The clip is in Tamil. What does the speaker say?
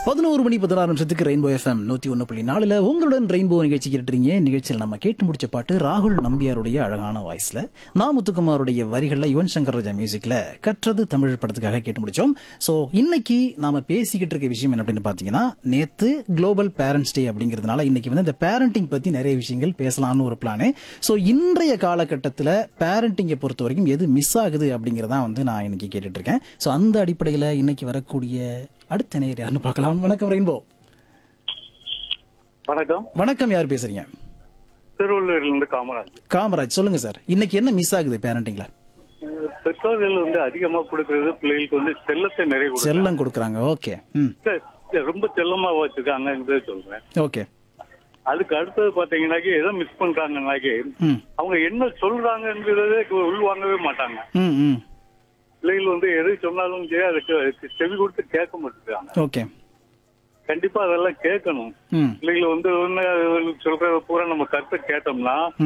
பதினோரு மணி பதினாறு நிமிஷத்துக்கு ரெயின்போ எஃப்எம் நூத்தி ஒன்று புள்ளி நாலுல உங்களுடன் ரெயின்போ நிகழ்ச்சி கேட்டுறீங்க நிகழ்ச்சியில் நம்ம கேட்டு முடிச்ச பாட்டு ராகுல் நம்பியாருடைய அழகான வாய்ஸ்ல நான் முத்துக்குமாருடைய வரிகள்ல யுவன் சங்கர் ராஜா மியூசிக்ல கற்றது தமிழ் படத்துக்காக கேட்டு முடிச்சோம் சோ இன்னைக்கு நாம பேசிக்கிட்டு இருக்க விஷயம் என்ன அப்படின்னு பாத்தீங்கன்னா நேத்து குளோபல் பேரண்ட்ஸ் டே அப்படிங்கிறதுனால இன்னைக்கு வந்து இந்த பேரண்டிங் பத்தி நிறைய விஷயங்கள் பேசலாம்னு ஒரு பிளானு சோ இன்றைய காலகட்டத்தில் பேரண்டிங்கை பொறுத்த வரைக்கும் எது மிஸ் ஆகுது அப்படிங்கறதான் வந்து நான் இன்னைக்கு கேட்டுட்டு இருக்கேன் சோ அந்த அடிப்படையில் இன்னைக்கு வரக்கூடிய அடுத்த நேர் யாருன்னு பார்க்கலாம் வணக்கம் ரெயின்போ வணக்கம் வணக்கம் யார் பேசுறீங்க திருவள்ளூர்ல இருந்து காமராஜ் காமராஜ் சொல்லுங்க சார் இன்னைக்கு என்ன மிஸ் ஆகுது பேரண்டிங்ல பெற்றோர்கள் வந்து அதிகமா கொடுக்கறது பிள்ளைகளுக்கு வந்து செல்லத்தை நிறைய கொடுக்குறாங்க செல்லம் கொடுக்குறாங்க ஓகே ம் ரொம்ப செல்லமா வச்சிருக்காங்கன்றத சொல்றேன் ஓகே அதுக்கு அடுத்தது பாத்தீங்கன்னாக்கி எதை மிஸ் பண்றாங்கன்னாக்கி ம் அவங்க என்ன சொல்றாங்கன்றதே உள்வாங்கவே மாட்டாங்க ம் ம் பிள்ளைகள் வந்து எது சொன்னாலும் சரி அதுக்கு செவி கொடுத்து கேட்க மாட்டேங்கிறாங்க ஓகே கண்டிப்பா அதெல்லாம் கேட்கணும் ம் பிள்ளைகள் வந்து ஒண்ணு சொல்றத பூரா நம்ம கருத்தை கேட்டோம்னா